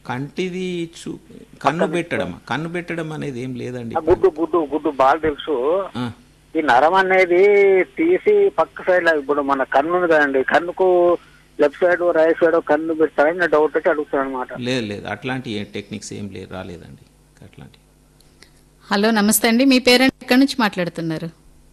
కంటిది చూ కన్ను పెట్టడం కన్ను పెట్టడం అనేది ఏం లేదండి ఆ గుడ్డు గుడ్డు గుడ్డు బాగా తెలుసు ఆ, ఈ నరం అనేది తీసి పక్క సైడ్ లో ఇప్పుడు మన కన్ను ఉంది కదండి కన్నుకు లెఫ్ట్ సైడ్ రైట్ సైడ్ కన్ను పెడతారని నా డౌట్ వచ్చి అడుగుతాను అనమాట లేదు లేదు అట్లాంటి టెక్నిక్స్ ఏం లేదు రాలేదండి అట్లాంటి హలో నమస్తే అండి మీ పేరెంట్ ఎక్కడి నుంచి మాట్లాడుతున్నారు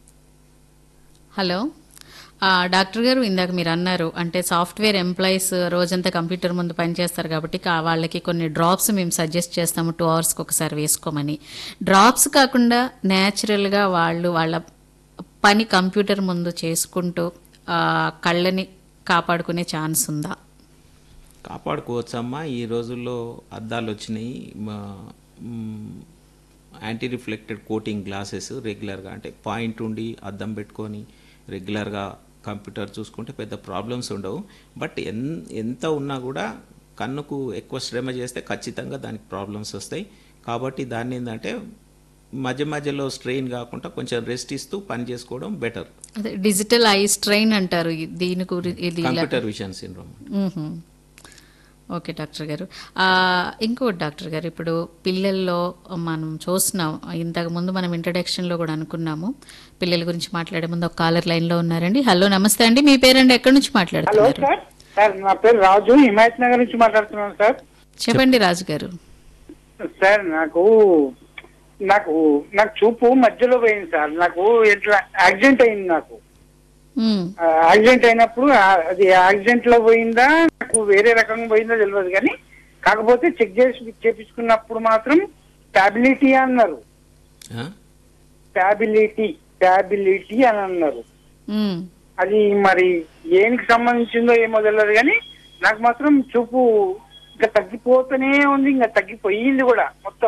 హలో ఆ, డాక్టర్ గారు ఇందాక మీరు అన్నారు అంటే సాఫ్ట్వేర్ ఎంప్లాయీస్ రోజంతా కంప్యూటర్ ముందు పనిచేస్తారు కాబట్టి కా- వాళ్ళకి కొన్ని డ్రాప్స్ మేము సజెస్ట్ చేస్తాము టూ అవర్స్కి ఒకసారి వేసుకోమని డ్రాప్స్ కాకుండా న్యాచురల్గా వాళ్ళు వాళ్ళ పని కంప్యూటర్ ముందు చేసుకుంటూ ఆ, కళ్ళని కాపాడుకునే ఛాన్స్ ఉందా కాపాడుకోవచ్చమ్మా ఈ రోజుల్లో అద్దాలు వచ్చినాయి మా- మ్, యాంటీ రిఫ్లెక్టెడ్ కోటింగ్ గ్లాసెస్ రెగ్యులర్గా అంటే పాయింట్ ఉండి అద్దం పెట్టుకొని రెగ్యులర్గా కంప్యూటర్ చూసుకుంటే పెద్ద ప్రాబ్లమ్స్ ఉండవు బట్ ఎన్ ఎంత ఉన్నా కూడా కన్నుకు ఎక్కువ శ్రమ చేస్తే ఖచ్చితంగా దానికి ప్రాబ్లమ్స్ వస్తాయి కాబట్టి దాన్ని ఏంటంటే మధ్య మధ్యలో స్ట్రెయిన్ కాకుండా కొంచెం రెస్ట్ ఇస్తూ పని చేసుకోవడం బెటర్ అదే డిజిటల్ ఐ స్ట్రెయిన్ అంటారు ఈ- దీని గురి ఇది ఇలా కంప్యూటర్ విజన్ సిండ్రోమ్ మ్మ్హ. ఓకే డాక్టర్ గారు ఆ, ఇంకోటి డాక్టర్ గారు ఇప్పుడు పిల్లల్లో మనం చూస్తున్నాం ఇంతకు ముందు మనం ఇంట్రడక్షన్లో కూడా అనుకున్నాము పిల్లల గురించి మాట్లాడే ముందు ఒక కాలర్ లైన్లో ఉన్నారండి హలో నమస్తే అండి మీ పేరండి ఎక్కడి నుంచి హలో మాట్లాడుతున్నారు సార్ సార్ నా పేరు రాజు హిమాయత్ నగర్ నుంచి మాట్లాడుతున్నాను సార్ చెప్పండి రాజు గారు సార్ నాకు నాకు నాకు చూపు మధ్యలో పోయింది సార్ నాకు ఇట్లా యాక్సిడెంట్ అయింది నాకు మ్మ్. ఆ, యాక్సిడెంట్ అయినప్పుడు ఆ- అది యాక్సిడెంట్ లో పోయిందా నాకు వేరే రకంగా పోయిందో తెలియదు కానీ కాకపోతే చెక్ చేసి చేపించుకున్నప్పుడు మాత్రం స్టాబిలిటీ అన్నారు స్టాబిలిటీ స్టాబిలిటీ అని అన్నారు మ్మ్. అది మరి ఏనికి సంబంధించిందో ఏమో తెలియదు కానీ నాకు మాత్రం చూపు ఇంకా తగ్గిపోతూనే ఉంది ఇంకా తగ్గిపోయింది కూడా మొత్తం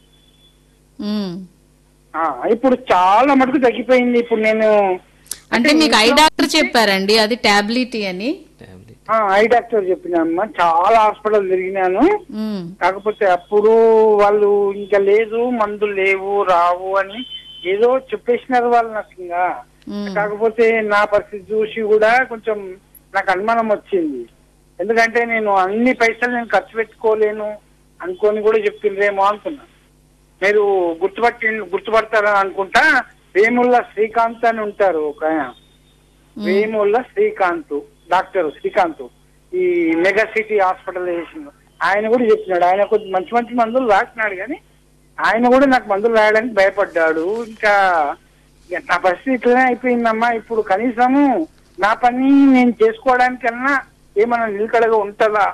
మ్మ్. ఆ, ఇప్పుడు చాలా మటుకు తగ్గిపోయింది ఇప్పుడు నేను అంటే మీకు ఐ డాక్టర్ చెప్పారండి అది టాబ్లిటీ అని టాబ్లెట్ ఆ, ఐ డాక్టర్ చెప్పినమ్మా చాలా హాస్పిటల్ తిరిగినాను మ్మ్. కాకపోతే అప్పుడు వాళ్ళు ఇంకా లేదు మందులు లేవు రావు అని ఏదో చెప్పేసినారు వాళ్ళు నాకు ఇంకా మ్మ్. కాకపోతే నా పరిస్థితి చూసి కూడా కొంచెం నాకు అనుమానం వచ్చింది ఎందుకంటే నేను అన్ని పైసలు నేను ఖర్చు పెట్టుకోలేను అనుకొని కూడా చెప్పిండ్రేమో అనుకున్నా మీరు గుర్తుపట్టి గుర్తుపడతారని అనుకుంటా వేముల్ల శ్రీకాంత్ అని ఉంటారు ఒక ఆయన వేముల్ల శ్రీకాంత్ డాక్టర్ శ్రీకాంత్ ఈ మెగా సిటీ హాస్పిటల్ చేసిన ఆయన కూడా చెప్పినాడు ఆయన కొద్ది మంచి మంచి మందులు రాసినాడు కానీ ఆయన కూడా నాకు మందులు రాయడానికి భయపడ్డాడు ఇంకా ఇక నా పరిస్థితి ఇట్లనే అయిపోయిందమ్మా ఇప్పుడు కనీసము నా పని నేను చేసుకోవడానికన్నా ఏమన్నా నిలకడగా ఉంటుందా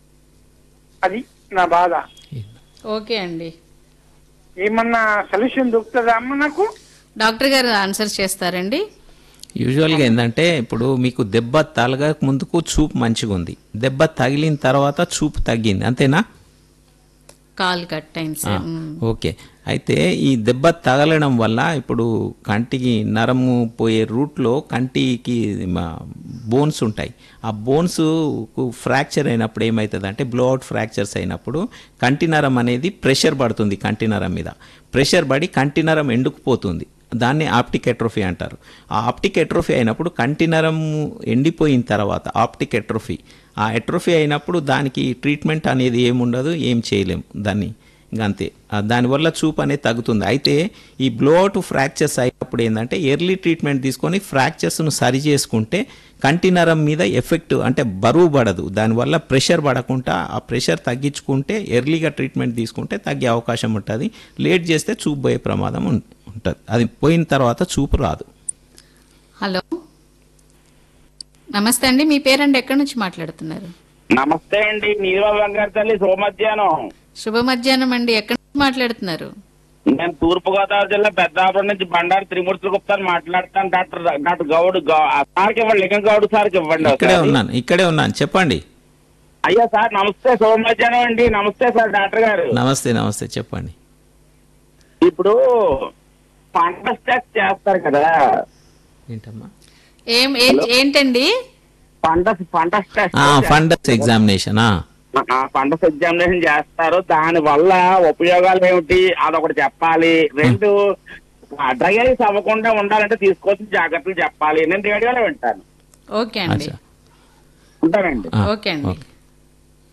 అది నా బాధ ఓకే అండి ఏమన్నా సొల్యూషన్ దొరుకుతుందా అమ్మ నాకు డాక్టర్ గారు ఆన్సర్ చేస్తారండి యూజువల్గా ఏంటంటే ఇప్పుడు మీకు దెబ్బ తలగక ముందుకు చూపు మంచిగా ఉంది దెబ్బ తగిలిన తర్వాత చూపు తగ్గింది అంతేనా కాల్ కట్ అయింది ఆ, సార్ మ్మ్. ఓకే అయితే ఈ దెబ్బ తగలడం వల్ల ఇప్పుడు కంటికి నరము పోయే రూట్లో కంటికి బోన్స్ ఉంటాయి ఆ బోన్స్ ఫ్రాక్చర్ అయినప్పుడు ఏమవుతుంది అంటే బ్లోఅవుట్ ఫ్రాక్చర్స్ అయినప్పుడు కంటి నరం అనేది ప్రెషర్ పడుతుంది కంటి నరం మీద ప్రెషర్ పడి కంటి నరం ఎండుకుపోతుంది దాన్ని ఆప్టిక్ ఎట్రోఫీ అంటారు ఆ ఆప్టిక్ ఎట్రోఫీ అయినప్పుడు కంటి నరం ఎండిపోయిన తర్వాత ఆప్టిక్ ఎట్రోఫీ ఆ ఎట్రోఫీ అయినప్పుడు దానికి ట్రీట్మెంట్ అనేది ఏముండదు ఏం చేయలేం దాన్ని ఇంకా అంతే ఆ దానివల్ల చూపు అనేది తగ్గుతుంది అయితే ఈ బ్లోఅవుట్ ఫ్రాక్చర్స్ అయినప్పుడు ఏంటంటే ఎర్లీ ట్రీట్మెంట్ తీసుకొని ఫ్రాక్చర్స్ను సరి చేసుకుంటే కంటి నరం మీద ఎఫెక్ట్ అంటే బరువు పడదు దానివల్ల ప్రెషర్ పడకుండా ఆ ప్రెషర్ తగ్గించుకుంటే ఎర్లీగా ట్రీట్మెంట్ తీసుకుంటే తగ్గే అవకాశం ఉంటుంది లేట్ చేస్తే చూపు పోయే ప్రమాదం ఉం- ఉంటుంది అది పోయిన తర్వాత చూపు రాదు హలో నమస్తే అండి మీ పేరండి ఎక్కడి నుంచి మాట్లాడుతున్నారు నమస్తే అండి నీలిమ గారి తల్లి శుభ మధ్యాహ్నం శుభ మధ్యాహ్నం అండి ఎక్కడి నుంచి మాట్లాడుతున్నారు నేను తూర్పు గోదావరి జిల్లా పెద్దాపురం నుంచి బండారు త్రిమూర్తులు గుప్తాను మాట్లాడతాను డాక్టర్ డాక్టర్ గౌడ్ గౌ- ఆ సార్కి ఇవ్వండి లింగం గౌడ్ సార్కి ఇవ్వండి ఇక్కడే ఒకసారి. ఉన్నాను ఇక్కడే ఉన్నాను చెప్పండి అయ్యా సార్ నమస్తే శుభ మధ్యాహ్నం అండి నమస్తే సార్ డాక్టర్ గారు నమస్తే నమస్తే చెప్పండి ఇప్పుడు పంట టెస్ట్ చేస్తారు కదా ఏంటమ్మా ఏం ఏ- ఏంటండి పంట పంట టెస్ట్ ఫండస్ ఎగ్జామినేషన్ పంట ఎగ్జామినేషన్ చేస్తారు దాని వల్ల ఉపయోగాలు ఏమిటి అదొకటి చెప్పాలి రెండు డ్రైనేజ్ అవ్వకుండా ఉండాలంటే తీసుకోవాల్సిన జాగ్రత్తలు చెప్పాలి నేను రేడియోలో వింటాను ఓకే అండి అచ్చా ఉంటానండి ఆ, ఓకే అండి ఓకే